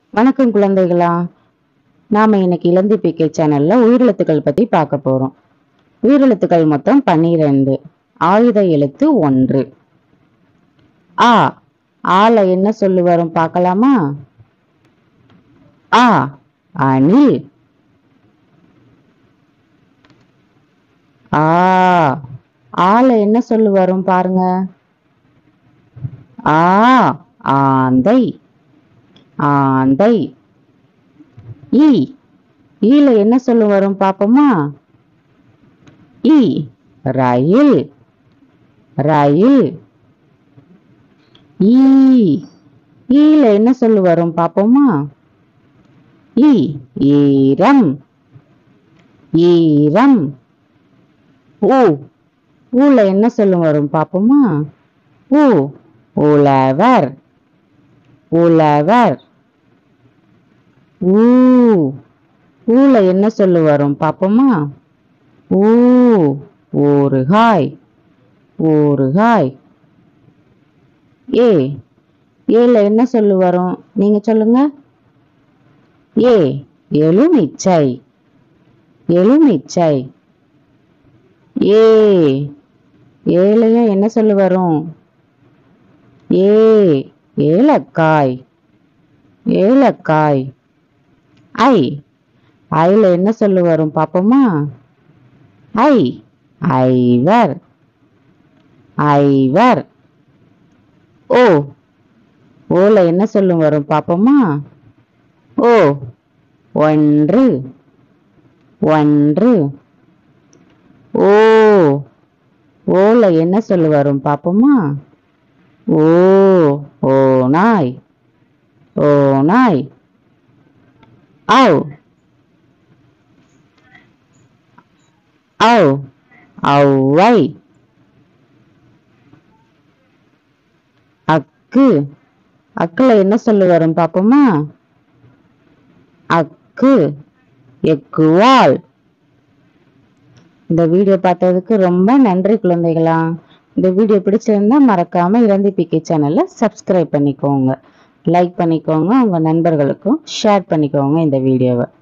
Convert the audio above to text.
வணக்கம் குழந்தைகளா நாம இன்னைக்கு இளந்தி பிகே சேனல்ல உயிரெழுத்துக்கள் பத்தி பார்க்க போறோம் உயிரெழுத்துக்கள் மொத்தம் பன்னிரண்டு ஆயுத எழுத்து ஒன்று ஆ ஆல என்ன சொல்லு வரும் பார்க்கலாமா ஆ அணில் ஆ ஆல என்ன சொல்லு வரும் பாருங்க ஆ ஆந்தை ஆந்தை ஈ ஈல என்ன சொல்லு வரும் பாப்போமா ஈ ரயில் ரயில் ஈ ஈல என்ன சொல்லு வரும் பாப்போமா ஈ ஈரம் ஈரம் ஊ ஊல என்ன சொல்லு வரும் பாப்போமா ஊ உழவர் உழவர் ஊ ஊல என்ன சொல்லு வரும் பாப்போமா ஊ ஊறுகாய் ஊறுகாய் ஏ ஏல என்ன சொல்லு வரும் நீங்க சொல்லுங்க ஏ எலுமிச்சை எலுமிச்சை ஏ ஏலையும் என்ன சொல்லு வரும் ஏ ஏலக்காய் ஏலக்காய் ஐ ஐல என்ன சொல்லு வரும் பாப்போமா ஐ ஐவர் ஐவர் ஓ ஓல என்ன சொல்லு வரும் பாப்போமா ஓ ஒன்று ஒன்று ஓ ஓல என்ன சொல்லு வரும் பாப்போமா ஓ ஓ நாய் ஓ நாய் ஔ ஔ ஔவை அக்கு அக்குல என்ன சொல்லு வரும் பாப்போமா அக்கு எக்குவால் இந்த வீடியோ பார்த்ததுக்கு ரொம்ப நன்றி குழந்தைகளா இந்த வீடியோ பிடிச்சிருந்தா மறக்காம இறந்தி பிகே சேனலை சப்ஸ்கிரைப் பண்ணிக்கோங்க லைக் பண்ணிக்கோங்க உங்க நண்பர்களுக்கும் ஷேர் பண்ணிக்கோங்க இந்த வீடியோவை